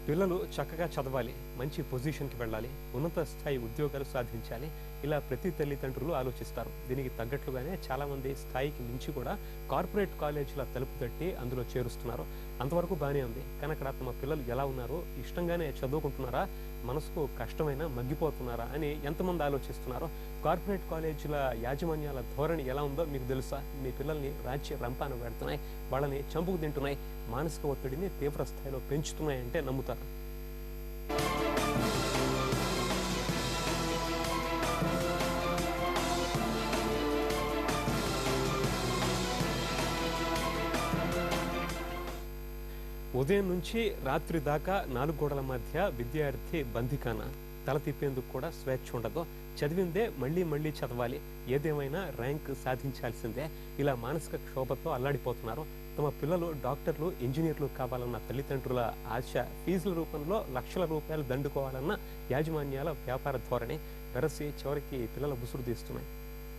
పిల్లలు చక్కగా చదవాలి మంచి పొజిషన్కి వెళ్ళాలి ఉన్నత స్థాయి ఉద్యోగాలు సాధించాలి ఇలా ప్రతి తల్లిదండ్రులు ఆలోచిస్తారు దీనికి తగ్గట్లుగానే చాలామంది స్థాయికి మించి కూడా కార్పొరేట్ కాలేజీల తలుపు తట్టి అందులో చేరుస్తున్నారు అంతవరకు బాగానే ఉంది కానీ అక్కడ తమ పిల్లలు ఎలా ఉన్నారో ఇష్టంగానే చదువుకుంటున్నారా మనసుకు కష్టమైన మగ్గిపోతున్నారా అని ఎంతమంది ఆలోచిస్తున్నారో కార్పొరేట్ కాలేజీల యాజమాన్యాల ధోరణి ఎలా ఉందో మీకు తెలుసా మీ పిల్లల్ని రాజ్య రంపాన పెడుతున్నాయి వాళ్ళని చంపుకు తింటున్నాయి మానసిక ఒత్తిడిని తీవ్ర స్థాయిలో పెంచుతున్నాయంటే నమ్ముతారు ఉదయం నుంచి రాత్రి దాకా నాలుగు గోడల మధ్య విద్యార్థి బందికాన తల తిప్పేందుకు కూడా స్వేచ్ఛ ఉండదు చదివిందే మళ్ళీ మళ్ళీ చదవాలి ఏదేమైనా ర్యాంక్ సాధించాల్సిందే ఇలా మానసిక క్షోభతో అల్లాడిపోతున్నారు తమ పిల్లలు డాక్టర్లు ఇంజనీర్లు కావాలన్న తల్లిదండ్రుల ఆశ ఫీజుల రూపంలో లక్షల రూపాయలు దండుకోవాలన్న యాజమాన్యాల వ్యాపార ధోరణి వెరసి చివరికి పిల్లల బుసురు తీస్తున్నాయి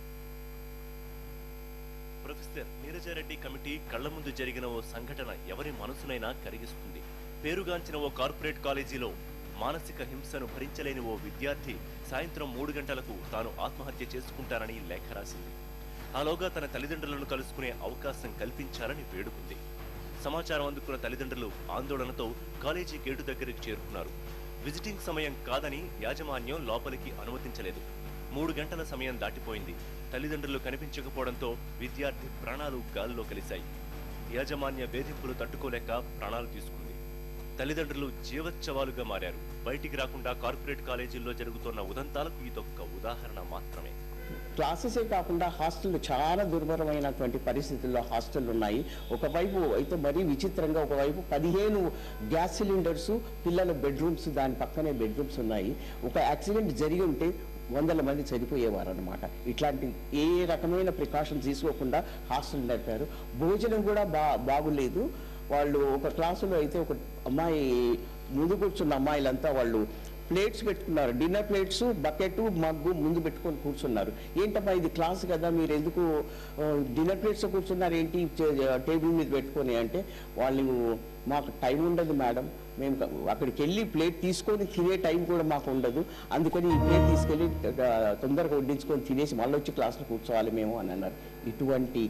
ప్రొఫెసర్ నీరజారెడ్డి కమిటీ కళ్ల ముందు జరిగిన ఓ సంఘటన ఎవరి మనసునైనా కరిగిస్తుంది పేరుగాంచిన ఓ కార్పొరేట్ కాలేజీలో మానసిక హింసను భరించలేని ఓ విద్యార్థి సాయంత్రం మూడు గంటలకు తాను ఆత్మహత్య చేసుకుంటానని లేఖ రాసింది ఆలోగా తన తల్లిదండ్రులను కలుసుకునే అవకాశం కల్పించాలని వేడుకుంది సమాచారం అందుకున్న తల్లిదండ్రులు ఆందోళనతో కాలేజీ గేటు దగ్గరికి చేరుకున్నారు విజిటింగ్ సమయం కాదని యాజమాన్యం లోపలికి అనుమతించలేదు మూడు గంటల సమయం దాటిపోయింది తల్లిదండ్రులు కనిపించకపోవడంతో విద్యార్థి ప్రాణాలు గాల్లో కలిశాయి యాజమాన్య వేధింపులు తట్టుకోలేక ప్రాణాలు తీసుకుంది తల్లిదండ్రులు జీవోత్సవాలుగా మారారు బయటికి రాకుండా కార్పొరేట్ కాలేజీల్లో జరుగుతున్న ఉదంతాలకు ఇదొక్క ఉదాహరణ మాత్రమే క్లాసెసే కాకుండా హాస్టల్ చాలా దుర్భరమైనటువంటి పరిస్థితుల్లో హాస్టల్ ఉన్నాయి ఒకవైపు అయితే మరీ విచిత్రంగా ఒకవైపు పదిహేను గ్యాస్ సిలిండర్స్ పిల్లల బెడ్రూమ్స్ దాని పక్కనే బెడ్రూమ్స్ ఉన్నాయి ఒక యాక్సిడెంట్ జరిగి ఉంటే వందల మంది చనిపోయేవారు అనమాట ఇట్లాంటి ఏ రకమైన ప్రికాషన్స్ తీసుకోకుండా హాస్టల్ నడిపారు భోజనం కూడా బా బాగులేదు వాళ్ళు ఒక క్లాసులో అయితే ఒక అమ్మాయి ముందు కూర్చున్న అమ్మాయిలంతా వాళ్ళు ప్లేట్స్ పెట్టుకున్నారు డిన్నర్ ప్లేట్స్ బకెట్ మగ్గు ముందు పెట్టుకొని కూర్చున్నారు ఏంటమ్మా ఇది క్లాస్ కదా మీరు ఎందుకు డిన్నర్ ప్లేట్స్ కూర్చున్నారు ఏంటి టేబుల్ మీద పెట్టుకొని అంటే వాళ్ళు మాకు టైం ఉండదు మేడం మేము క- అక్కడికి వెళ్ళి ప్లేట్ తీసుకొని తినే టైం కూడా మాకు ఉండదు అందుకని ఈ ప్లేట్ తీసుకెళ్ళి ఆ, తొందరగా వడ్డించుకొని తినేసి మళ్ళీ వచ్చి క్లాస్లో కూర్చోవాలి మేము అని అన్నారు ఇటువంటి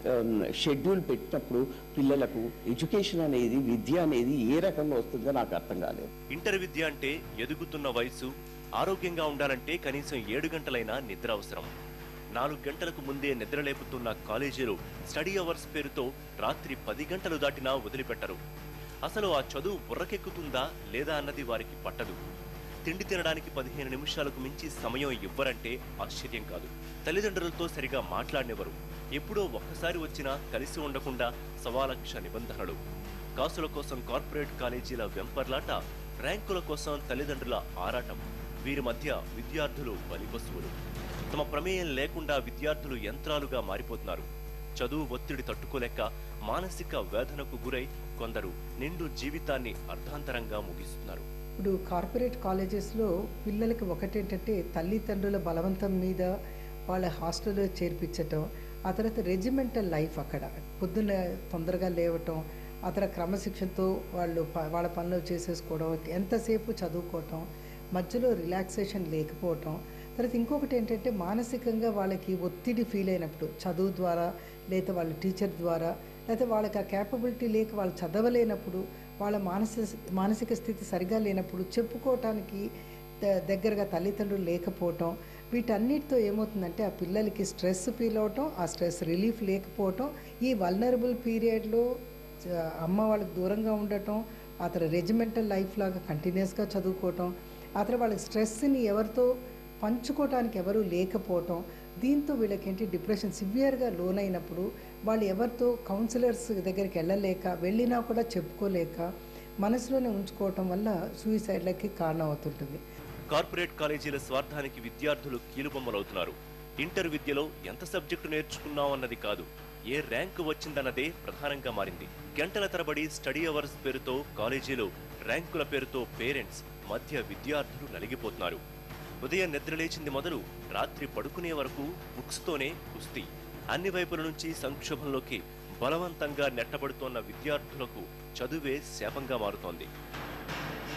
షెడ్యూల్ పెట్టినప్పుడు పిల్లలకు ఎడ్యుకేషన్ అనేది విద్య అనేది ఏ రకంగా వస్తుందో నాకు అర్థం కాలేదు ఇంటర్ విద్య అంటే ఎదుగుతున్న వయసు ఆరోగ్యంగా ఉండాలంటే కనీసం ఏడు గంటలైనా నిద్ర అవసరం నాలుగు గంటలకు ముందే నిద్రలేపుతున్న కాలేజీలు స్టడీ అవర్స్ పేరుతో రాత్రి పది గంటలు దాటినా వదిలిపెట్టరు అసలు ఆ చదువు బుర్రకెక్కుతుందా లేదా అన్నది వారికి పట్టదు తిండి తినడానికి పదిహేను నిమిషాలకు మించి సమయం ఇవ్వరంటే ఆశ్చర్యం కాదు తల్లిదండ్రులతో సరిగా మాట్లాడినెవరు ఎప్పుడో ఒక్కసారి వచ్చినా కలిసి ఉండకుండా సవాలక్ష నిబంధనలు కాసుల కోసం కార్పొరేట్ కాలేజీల వెంపర్లాట ర్యాంకుల కోసం తల్లిదండ్రుల ఆరాటం వీరి మధ్య విద్యార్థులు బలిపశువులు తమ ప్రమేయం లేకుండా విద్యార్థులు యంత్రాలుగా మారిపోతున్నారు చదువు ఒత్తిడి తట్టుకోలేక మానసిక వేదనకు గురై కొందరు నిండు జీవితాన్ని అర్ధాంతరంగా ముగిస్తున్నారు ఇప్పుడు కార్పొరేట్ కాలేజెస్లో పిల్లలకి ఒకటేంటంటే తల్లిదండ్రుల బలవంతం మీద వాళ్ళ హాస్టల్లో చేర్పించటం ఆ తర్వాత రెజిమెంటల్ లైఫ్ అక్కడ పొద్దున్న తొందరగా లేవటం ఆ తర్వాత క్రమశిక్షణతో వాళ్ళు ప- వాళ్ళ పనులు చేసేసుకోవడం ఎంతసేపు చదువుకోవటం మధ్యలో రిలాక్సేషన్ లేకపోవటం తర్వాత ఇంకొకటి ఏంటంటే మానసికంగా వాళ్ళకి ఒత్తిడి ఫీల్ అయినప్పుడు చదువు ద్వారా లేదా వాళ్ళ టీచర్ ద్వారా లేకపోతే వాళ్ళకి ఆ క్యాపబిలిటీ లేక వాళ్ళు చదవలేనప్పుడు వాళ్ళ మానసిక మానసిక స్థితి సరిగా లేనప్పుడు చెప్పుకోవటానికి ద- దగ్గరగా తల్లిదండ్రులు లేకపోవటం వీటన్నిటితో ఏమవుతుందంటే ఆ పిల్లలకి స్ట్రెస్ ఫీల్ అవటం ఆ స్ట్రెస్ రిలీఫ్ లేకపోవటం ఈ వల్నరబుల్ పీరియడ్లో చ- అమ్మ వాళ్ళకి దూరంగా ఉండటం ఆ తర్వాత రెజిమెంటల్ లైఫ్ లాగా కంటిన్యూస్గా చదువుకోవటం ఆ తర్వాత వాళ్ళకి స్ట్రెస్ని ఎవరితో పంచుకోవటానికి ఎవరు లేకపోవటం దీంతో వీళ్ళకేంటి డిప్రెషన్ సివియర్గా లోనైనప్పుడు వాళ్ళు ఎవరితో కౌన్సిలర్స్ దగ్గరికి వెళ్ళలేక వెళ్ళినా కూడా చెప్పుకోలేక మనసులోనే ఉంచుకోవటం వల్ల సూయిసైడ్లకి కారణం అవుతుంటుంది కార్పొరేట్ కాలేజీల స్వార్థానికి విద్యార్థులు కీలుబొమ్మలవుతున్నారు ఇంటర్ విద్యలో ఎంత సబ్జెక్టు నేర్చుకున్నామన్నది కాదు ఏ ర్యాంకు వచ్చిందన్నదే ప్రధానంగా మారింది గంటల తరబడి స్టడీ అవర్స్ పేరుతో కాలేజీలో ర్యాంకుల పేరుతో పేరెంట్స్ మధ్య విద్యార్థులు నలిగిపోతున్నారు ఉదయం నిద్రలేచింది మొదలు రాత్రి పడుకునే వరకు బుక్స్తోనే కుస్తీ అన్ని వైపుల నుంచి సంక్షోభంలోకి బలవంతంగా నెట్టబడుతోన్న విద్యార్థులకు చదువే శాపంగా మారుతోంది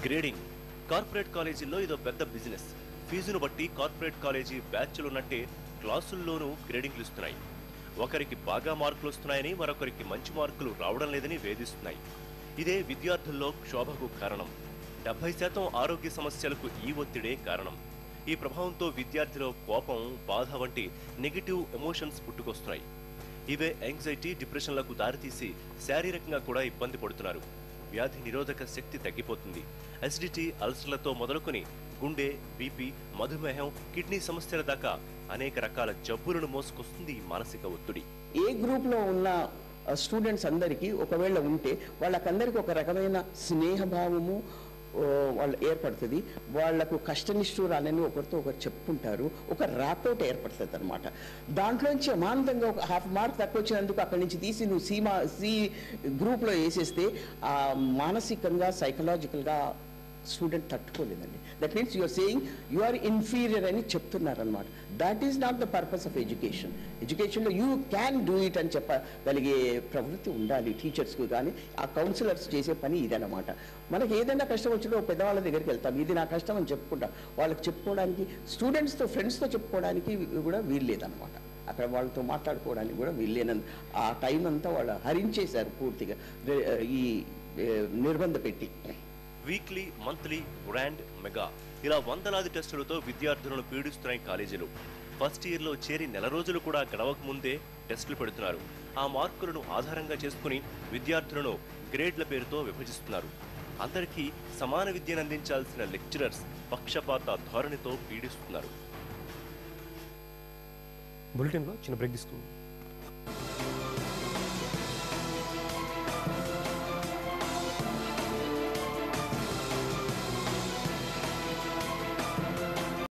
గ్రేడింగ్ కార్పొరేట్ కాలేజీల్లో ఇదో పెద్ద బిజినెస్ ఫీజును బట్టి కార్పొరేట్ కాలేజీ బ్యాచ్లున్నట్టే క్లాసుల్లోనూ గ్రేడింగ్లు ఇస్తున్నాయి ఒకరికి బాగా మార్కులు వస్తున్నాయని మరొకరికి మంచి మార్కులు రావడం లేదని వేధిస్తున్నాయి ఇదే విద్యార్థుల్లో క్షోభకు కారణం డెబ్బై శాతం ఆరోగ్య సమస్యలకు ఈ ఒత్తిడే కారణం ఈ ప్రభావంతో విద్యార్థిలో కోపం బాధ వంటి నెగిటివ్ ఎమోషన్స్ పుట్టుకొస్తున్నాయి ఇవే యాంగ్జైటీ డిప్రెషన్లకు దారితీసి శారీరకంగా కూడా ఇబ్బంది పడుతున్నారు వ్యాధి నిరోధక శక్తి తగ్గిపోతుంది అసిడిటీ అల్సర్లతో మొదలుకొని గుండె బీపీ మధుమేహం కిడ్నీ సమస్యల దాకా అనేక రకాల జబ్బులను మోసుకొస్తుంది ఈ మానసిక ఒత్తిడి ఏ గ్రూప్లో ఉన్న స్టూడెంట్స్ అందరికీ ఒకవేళ ఉంటే వాళ్ళకందరికీ ఒక రకమైన స్నేహభావము ఓ, వాళ్ళు ఏర్పడుతుంది వాళ్లకు కష్టనిష్ఠురాలని ఒకరితో ఒకరు చెప్పుకుంటారు ఒక రాతోట ఏర్పడుతుంది అనమాట దాంట్లోంచి అమాంతంగా ఒక హాఫ్ మార్క్ తక్కువ వచ్చినందుకు అక్కడి నుంచి తీసి నువ్వు సి మా సి గ్రూప్లో వేసేస్తే ఆ మానసికంగా సైకలాజికల్గా స్టూడెంట్ తట్టుకోలేదండి that means you're saying you are inferior అని చెప్తున్నారనమాట that is not the purpose of education ఎడ్యుకేషన్లో యూ క్యాన్ డూ ఇట్ అని చెప్పగలిగే ప్రవృత్తి ఉండాలి టీచర్స్కి కానీ ఆ కౌన్సిలర్స్ చేసే పని ఇదన్నమాట మనకి ఏదైనా కష్టం వచ్చినా పెద్దవాళ్ళ దగ్గరికి వెళ్తాం ఇది నా కష్టం అని చెప్పుకుంటాం వాళ్ళకి చెప్పుకోవడానికి స్టూడెంట్స్తో ఫ్రెండ్స్తో చెప్పుకోవడానికి కూడా వీల్లేదన్నమాట అక్కడ వాళ్ళతో మాట్లాడుకోవడానికి కూడా వీల్లేనంత ఆ టైం అంతా వాళ్ళు హరించేశారు పూర్తిగా రే- ఈ ఏ, నిర్బంధ పెట్టి వీక్లీ మంత్లీ గ్రాండ్ మెగా ఇలా వందలాది టెస్టులతో విద్యార్థులను పీడిస్తున్నాయి కాలేజీలు ఫస్ట్ ఇయర్లో చేరి నెల రోజులు కూడా గడవక ముందే టెస్టులు పెడుతున్నారు ఆ మార్కులను ఆధారంగా చేసుకుని విద్యార్థులను గ్రేడ్ల పేరుతో విభజిస్తున్నారు అందరికీ సమాన విద్యను అందించాల్సిన లెక్చరర్స్ పక్షపాత ధోరణితో పీడిస్తున్నారు బులెటిన్లో చిన్న బ్రేక్ తీసుకుందాం